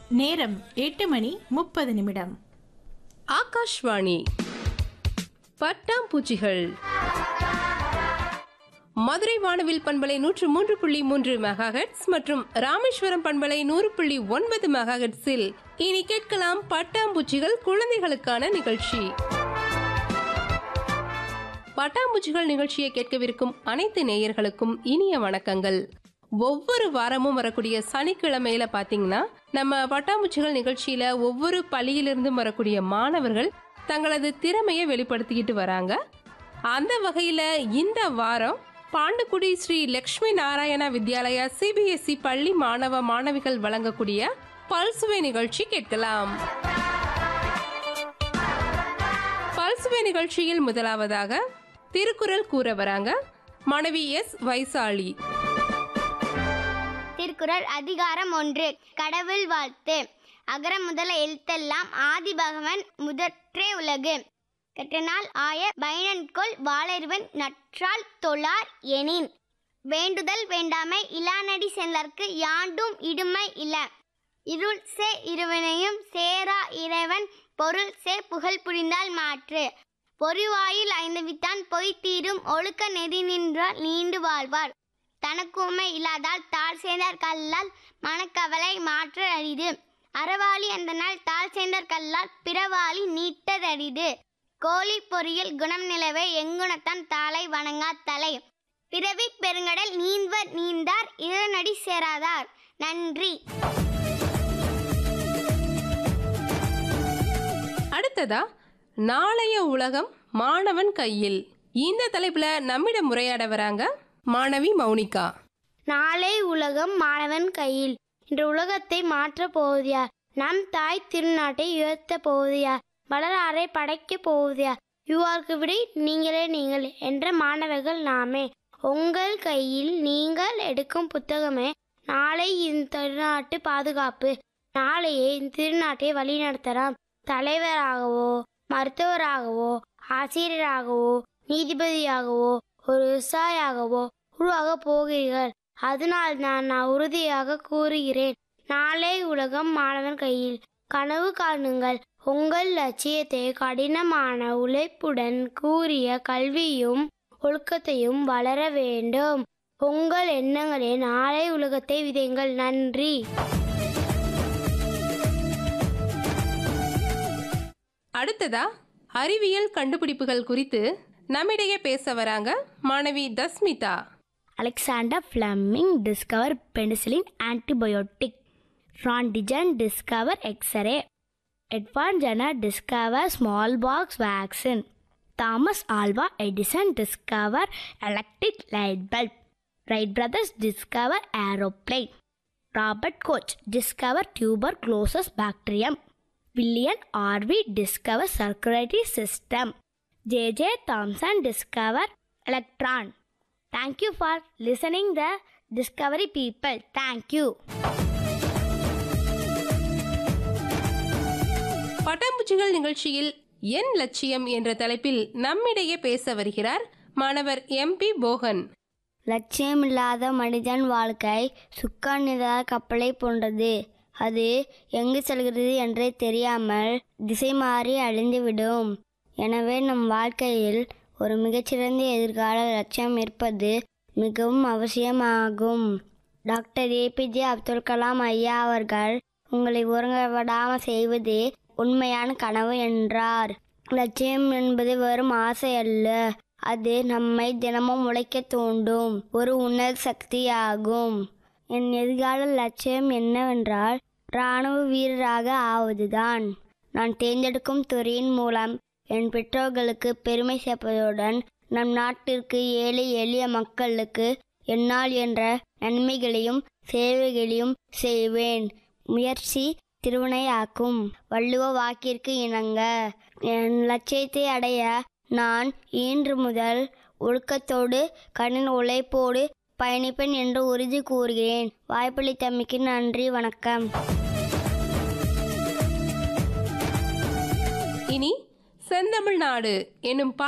நேரம் எட்டு மணி முப்பது நிமிடம் ஆகாஷ்வாணி பட்டாம்பூச்சிகள் மதுரை வானவில் பண்பலை நூற்று மூன்று புள்ளி மூன்று மெகாஹெட்ஸ் மற்றும் ராமேஸ்வரம் பண்பலை நூறு புள்ளி ஒன்பது மெகாஹெட்ஸில் இனி கேட்கலாம் பட்டாம்பூச்சிகள் குழந்தைகளுக்கான நிகழ்ச்சி பட்டாம்பூச்சிகள் நிகழ்ச்சியை கேட்கவிருக்கும் அனைத்து நேயர்களுக்கும் இனிய வணக்கங்கள் ஒவ்வொரு வாரமும் வரக்கூடிய சனிக்கிழமையில பாத்தீங்கன்னா நம்ம பட்டாம்பூச்சிகள் நிகழ்ச்சியில ஒவ்வொரு பள்ளியிலிருந்தும் வரக்கூடிய மாணவர்கள் தங்களது திறமையை வெளிப்படுத்திக்கிட்டு வராங்க அந்த வகையில இந்த வாரம் பாண்டுக்குடி ஸ்ரீ லக்ஷ்மி நாராயணா வித்யாலயா சிபிஎஸ்இ பள்ளி மாணவ மாணவிகள் வழங்கக்கூடிய பல்சுவை நிகழ்ச்சி கேட்கலாம் பல்சுவை நிகழ்ச்சியில் முதலாவதாக திருக்குறள் கூற வராங்க மாணவி எஸ் வைசாலி திருக்குறள் அதிகாரம் ஒன்று கடவுள் வாழ்த்து அகர முதல எழுத்தெல்லாம் ஆதி பகவன் முதற்றே உலகு கெட்டனால் ஆய பயனன்கொள் வாளறிவன் நற்றால் தொழார் எனின் வேண்டுதல் வேண்டாமை இலானடி சென்றற்கு யாண்டும் இடுமை இல இருள் சே இருவனையும் சேரா இறைவன் பொருள் சே புகழ் புரிந்தால் மாற்று பொறிவாயில் ஐந்து வித்தான் பொய் தீரும் ஒழுக்க நெறி நின்றால் நீண்டு வாழ்வார் தனக்குமை இல்லாதால் தாழ் சேர்ந்தார் கல்லால் மனக்கவலை மாற்ற அரிது அறவாளி அந்த நாள் தாழ் சேர்ந்தார் கல்லால் பிறவாளி நீட்டர் அரிது கோழி பொறியில் குணம் நிலவே எங்குணத்தான் தாளை வணங்கா தலை பிறவி பெருங்கடல் நீந்தவர் நீந்தார் இளநடி சேராதார் நன்றி அடுத்ததா நாளைய உலகம் மாணவன் கையில் இந்த தலைப்புல நம்மிடம் உரையாட வராங்க மாணவி மௌனிகா நாளை உலகம் மாணவன் கையில் இன்று உலகத்தை மாற்றப் போவது யார் நம் தாய் திருநாட்டை உயர்த்த போவது யார் வளராரை படைக்கப் போவது யார் யுவார்க்கு விடை நீங்களே நீங்கள் என்ற மாணவர்கள் நாமே உங்கள் கையில் நீங்கள் எடுக்கும் புத்தகமே நாளை இந்த திருநாட்டு பாதுகாப்பு நாளையே இந்த திருநாட்டை வழிநடத்தலாம் தலைவராகவோ மருத்துவராகவோ ஆசிரியராகவோ நீதிபதியாகவோ ஒரு விவசாயியாகவோ உருவாக போகிறீர்கள் அதனால் நான் நான் உறுதியாக கூறுகிறேன் நாளை உலகம் மாணவன் கையில் கனவு காணுங்கள் உங்கள் லட்சியத்தை கடினமான உழைப்புடன் கூறிய கல்வியும் ஒழுக்கத்தையும் வளர வேண்டும் உங்கள் எண்ணங்களே நாளை உலகத்தை விதைங்கள் நன்றி அடுத்ததா அறிவியல் கண்டுபிடிப்புகள் குறித்து நம்மிடையே பேச வராங்க மாணவி தஸ்மிதா Alexander Fleming discovered penicillin antibiotic. Ron Dijan discovered X-ray. Edward Jenner discovered smallpox vaccine. Thomas Alva Edison discovered electric light bulb. Wright brothers discovered aeroplane. Robert Koch discovered tuberculosis bacterium. William Harvey discovered circulatory system. J.J. Thomson discovered electron. Thank you for listening the Discovery people. Thank you. பட்டாம்பூச்சிகள் நிகழ்ச்சியில் என் லட்சியம் என்ற தலைப்பில் நம்மிடையே பேச வருகிறார் மாணவர் MP Bogan லட்சியமில்லாத மனிதன் வாழ்க்கை சுக்காநிதாத கப்பலை போன்றது அது எங்கு செல்கிறது என்றே தெரியாமல் திசை மாறி அழிந்துவிடும் எனவே நம் வாழ்க்கையில் ஒரு மிகச்சிறந்த எதிர்கால லட்சியம் இருப்பது மிகவும் அவசியமாகும் டாக்டர் ஏபிஜே அப்துல் கலாம் ஐயா அவர்கள் உங்களை உறங்க விடாமல் செய்வது உண்மையான கனவு என்றார் லட்சியம் என்பது வெறும் ஆசை அல்ல அது நம்மை தினமும் உழைக்க தூண்டும் ஒரு உணர் சக்தியாகும் என் எதிர்கால லட்சியம் என்னவென்றால் இராணுவ வீரராக ஆவதுதான் நான் தேர்ந்தெடுக்கும் துறையின் மூலம் என் பெற்றோர்களுக்கு பெருமை சேர்ப்பதுடன் நம் நாட்டிற்கு ஏழை எளிய மக்களுக்கு என்னால் என்ற நன்மைகளையும் சேவைகளையும் செய்வேன் முயற்சி திருவினையாக்கும் வள்ளுவ வாக்கிற்கு இணங்க என் லட்சியத்தை அடைய நான் இன்று முதல் ஒழுக்கத்தோடு கடின உழைப்போடு பயணிப்பேன் என்று உறுதி கூறுகிறேன் வாய்ப்பளித்தமைக்கு நன்றி வணக்கம் இனி செந்தமிழ்நாடு என்னும்